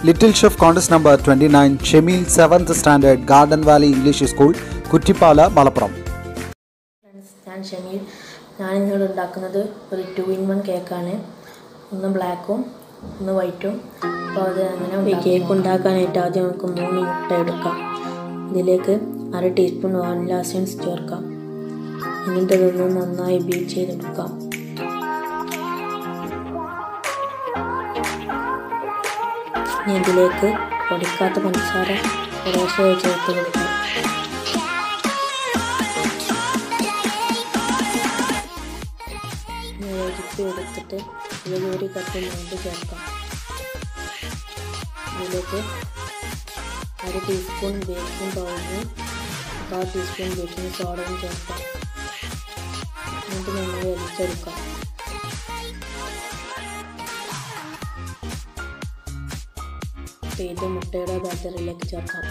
Little chef contest number twenty nine Shameel seventh standard garden valley English school Kuttippala Malappuram friends ഞാൻ ഷമീൽ ഞാൻ ഇന്നിവിടെ ഉണ്ടാക്കുന്നത് ഒരു ടു ഇൻ വൺ കേക്കാണ് ഒന്ന് ബ്ലാക്കും ഒന്ന് വൈറ്റും അപ്പോൾ അത് അങ്ങനെ ഈ കേക്ക് ഉണ്ടാക്കാനായിട്ട് ആദ്യം നമുക്ക് മൂന്ന് മുട്ട എടുക്കാം ഇതിലേക്ക് അര ടീസ്പൂൺ വാനില എസൻസ് ചേർക്കാം എന്നിട്ട് ഇതൊന്ന് നന്നായി ബീറ്റ് ചെയ്തെടുക്കാം ഇനി ഇതിലേക്ക് പൊടിക്കാത്ത പഞ്ചസാര കുറേശ്ശെ ചേർത്ത് കൊടുക്കാം യോജിപ്പ് എടുത്തിട്ട് ഇതിൽ ഒരു കപ്പ് മുമ്പ് ചേർക്കാം ഇതിലേക്ക് അര ടീസ്പൂൺ ബേക്കിംഗ് പൗഡറും കാൽ ടീസ്പൂൺ ബേക്കിംഗ് സോഡയും ചേർക്കാം എന്നിട്ട് നന്നായി അരിച്ചെടുക്കാം ഇത് മുട്ടയുടെ ബാറ്ററിയിലേക്ക് ചേർക്കാം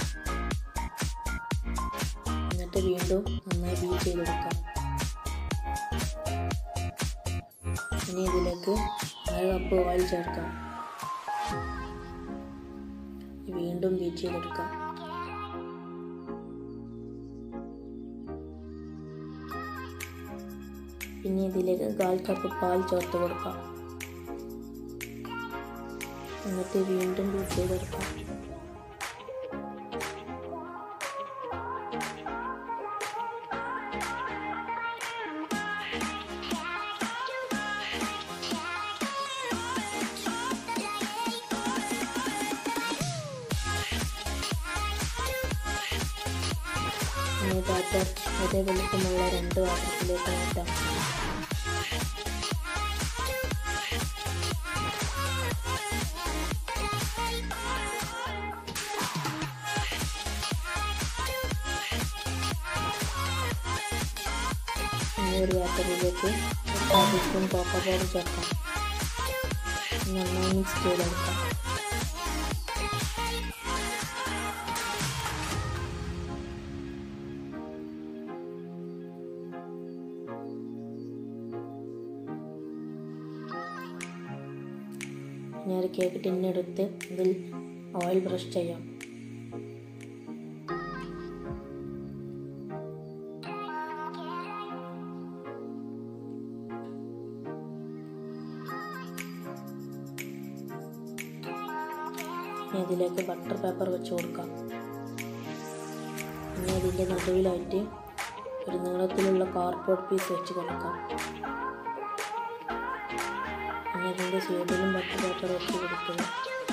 എന്നിട്ട് വീണ്ടും നന്നായി ബീറ്റ് ചെയ്തെടുക്കാം ഇനി ഇതിലേക്ക് അര കപ്പ് ഓയിൽ ചേർക്കാം വീണ്ടും ബീറ്റ് ചെയ്തെടുക്കാം പിന്നെ ഇതിലേക്ക് കാൽ കപ്പ് പാൽ ചേർത്ത് കൊടുക്കാം എന്നിട്ട് വീണ്ടും ബീറ്റ് ചെയ്തെടുക്കാം ഇനി ബാറ്റർ ഒരേ വെളുപ്പമുള്ള രണ്ട് പാത്രത്തിലേക്ക് മാറ്റാം ഇനി ഒരു പാത്രത്തിലേക്ക് കാൽ ടീസ്പൂൺ കോക്കോ പൗഡർ ചേർക്കാം നന്നായി മിക്സ് ചെയ്തെടുക്കാം ഇനി ഒരു കേക്ക് ടിന്നെടുത്ത് ഇതിൽ ഓയിൽ ബ്രഷ് ചെയ്യാം ഇനി അതിലേക്ക് ബട്ടർ പേപ്പർ വെച്ച് കൊടുക്കാം ഇനി അതിൻ്റെ നടുവിലായിട്ട് ഒരു നീളത്തിലുള്ള കാർഡ്ബോർഡ് പീസ് വെച്ച് കൊടുക്കാം ഇനി അതിൻ്റെ സൈഡിലും ബട്ടർ പേപ്പർ വെച്ച് കൊടുക്കുന്നു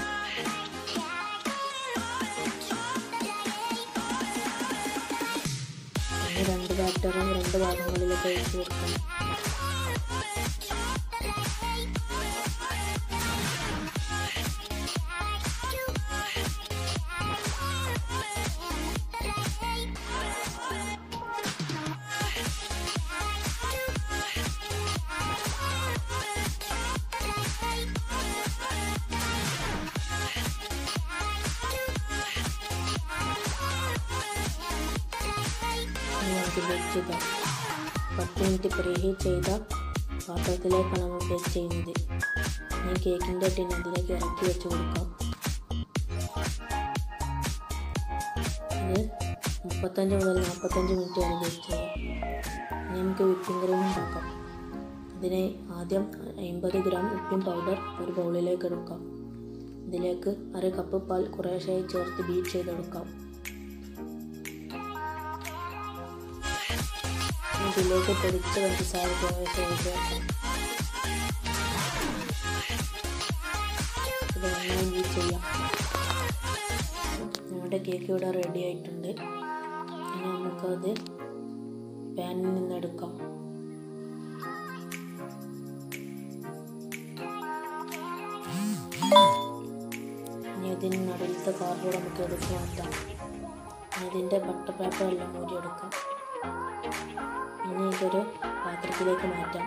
ഇനി രണ്ട് ബാറ്ററും രണ്ട് ഭാഗങ്ങളിലൊക്കെ ഒഴിച്ച് കൊടുക്കണം ഇനി നമുക്ക് ബേക്ക് ചെയ്യാം പത്ത് മിനിറ്റ് പ്രീഹീറ്റ് ചെയ്ത പാത്രത്തിലേക്കാണ് നമ്മൾ ബേക്ക് ചെയ്യുന്നത് ഇനി കേക്കിൻ്റെ ടിൻ അതിലേക്ക് ഇറക്കി വെച്ച് കൊടുക്കാം ഇത് മുപ്പത്തഞ്ച് മുതൽ നാൽപ്പത്തഞ്ച് മിനിറ്റ് വരെ ബേക്ക് ചെയ്യാം ഇനി നമുക്ക് വിപ്പിംഗ് ക്രീം ഉണ്ടാക്കാം അതിനെ ആദ്യം അമ്പത് ഗ്രാം വിപ്പിംഗ് പൗഡർ ഒരു ബൗളിലേക്ക് എടുക്കാം ഇതിലേക്ക് അര കപ്പ് പാൽ കുറേശ്ശായി ചേർത്ത് ബീറ്റ് ചെയ്തെടുക്കാം ഇതിലേക്ക് പൊടിച്ച പഞ്ചസാര കുറേശ്ശായി ചേർക്കാം ഇത് നന്നായി ബീറ്റ് ചെയ്യാം നമ്മുടെ കേക്ക് ഇവിടെ റെഡി ആയിട്ടുണ്ട് ഇനി നമുക്കത് പാനിൽ നിന്ന് എടുക്കാം ഇനി ഇതിന് നടുവിലത്തെ കാർബോർഡ് നമുക്ക് എടുത്ത് മാറ്റാം ഇനി ഇതിൻ്റെ ബട്ടർ പേപ്പർ എല്ലാം മൂടി എടുക്കാം ഇനി ഇതൊരു പാത്രത്തിലേക്ക് മാറ്റാം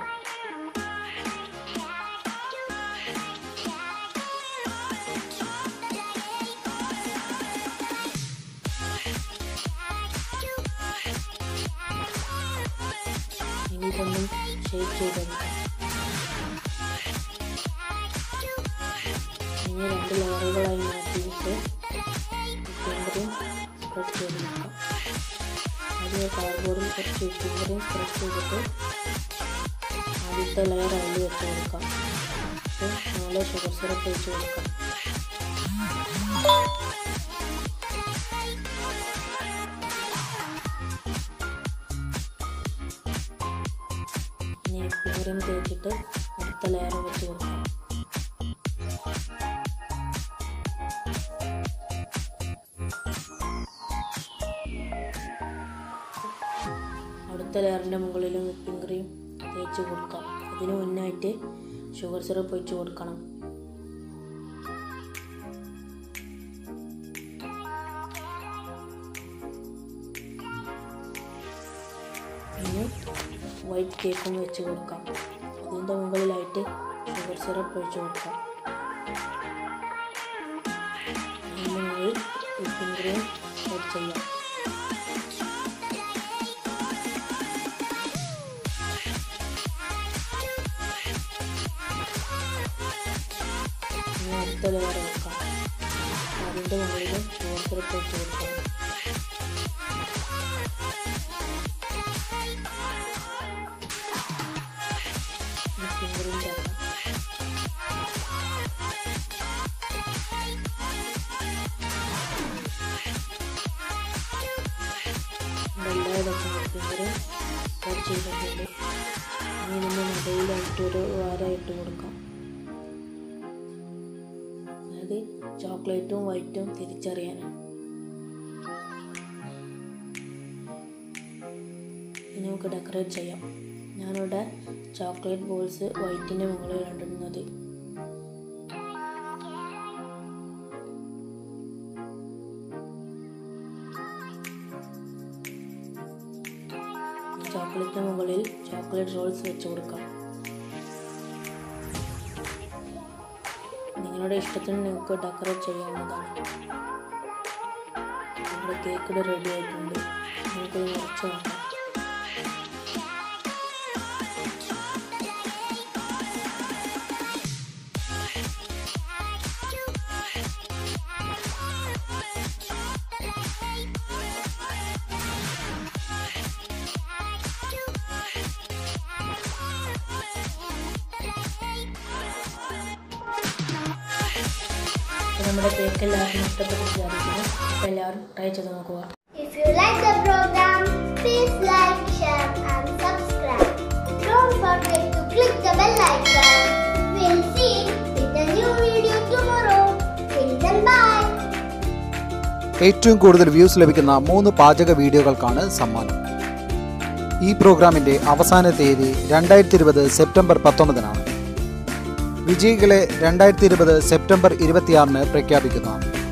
ഇനി ഇതൊന്നും ഷേപ്പ് ചെയ്തെടുക്കാം ഇനി രണ്ട് ലെയറുകളായി മാറ്റി സ്പ്രെഡ് ചെയ്ത് കൊടുക്കാം ആദ്യം കാർഡ്ബോർഡിൽ കുറച്ച് ഫിംഗറും സ്പ്രെഡ് ചെയ്തിട്ട് ആദ്യത്തെ ലെയർ അതിൽ വെച്ച് കൊടുക്കാം എന്നിട്ട് മുകളിൽ ഷുഗർ സിറപ്പ് വെച്ച് കൊടുക്കാം ഇനി ഫിംഗറും തേച്ചിട്ട് അടുത്ത ലെയർ വെച്ച് കൊടുക്കാം അടുത്ത ലെയറിൻ്റെ മുകളിലും വിപ്പിംഗ് ക്രീം തേച്ച് കൊടുക്കാം അതിന് മുന്നായിട്ട് ഷുഗർ സിറപ്പ് ഒഴിച്ച് കൊടുക്കണം ഇനി വൈറ്റ് കേക്കും വെച്ച് കൊടുക്കാം അതിൻ്റെ മുകളിലായിട്ട് ഷുഗർ സിറപ്പ് ഒഴിച്ച് കൊടുക്കാം അതിൻ്റെ മുകളിൽ വിപ്പിംഗ് ക്രീം ആഡ് ചെയ്യാം ഇനി അടുത്ത ലെയർ വെക്കാം അതിൻ്റെ മുകളിൽ ഷുഗർ സിറപ്പ് വെച്ച് കൊടുക്കണം ഫിംഗറും ചേർക്കാം എല്ലായിടത്തും ഫിംഗറും കട്ട് ചെയ്തിട്ടുണ്ട് ഇനി ഇതിൻ്റെ ഇടയിലായിട്ട് ഒരു വാരായിട്ട് കൊടുക്കാം അതായത് ചോക്ലേറ്റും വൈറ്റും തിരിച്ചറിയാനാണ് ഇനി നമുക്ക് ഡെക്കറേറ്റ് ചെയ്യാം ഞാനിവിടെ ചോക്ലേറ്റ് ബോൾസ് വൈറ്റിൻ്റെ മുകളിലാണ് ഇടുന്നത് ചോക്ലേറ്റിന് മുകളിൽ ചോക്ലേറ്റ് റോൾസ് വെച്ച് കൊടുക്കാം നിങ്ങളുടെ ഇഷ്ടത്തിന് നിങ്ങൾക്ക് ഡെക്കറേറ്റ് ചെയ്യാവുന്നതാണ് നമ്മുടെ കേക്ക് ഇവിടെ റെഡി ആയിട്ടുണ്ട് നമുക്കത് മുറിച്ച് നോക്കാം അപ്പോൾ നമ്മുടെ കേക്ക് എല്ലാവർക്കും ഇഷ്ടപ്പെട്ട് വിചാരിക്കുന്നു അപ്പോൾ എല്ലാവരും ട്രൈ ചെയ്ത് നോക്കുക If you like the program, please like, share, and subscribe. Don't forget to click the bell icon. We'll see you with a new video tomorrow. Till then, bye. ഏറ്റവും കൂടുതൽ വ്യൂസ് ലഭിക്കുന്ന മൂന്ന് പാചക വീഡിയോകൾക്കാണ് സമ്മാനം ഈ പ്രോഗ്രാമിൻ്റെ അവസാന തീയതി രണ്ടായിരത്തി ഇരുപത് സെപ്റ്റംബർ പത്തൊമ്പതിനാണ് വിജയികളെ രണ്ടായിരത്തി ഇരുപത് സെപ്റ്റംബർ ഇരുപത്തിയാറിന് പ്രഖ്യാപിക്കുന്നതാണ്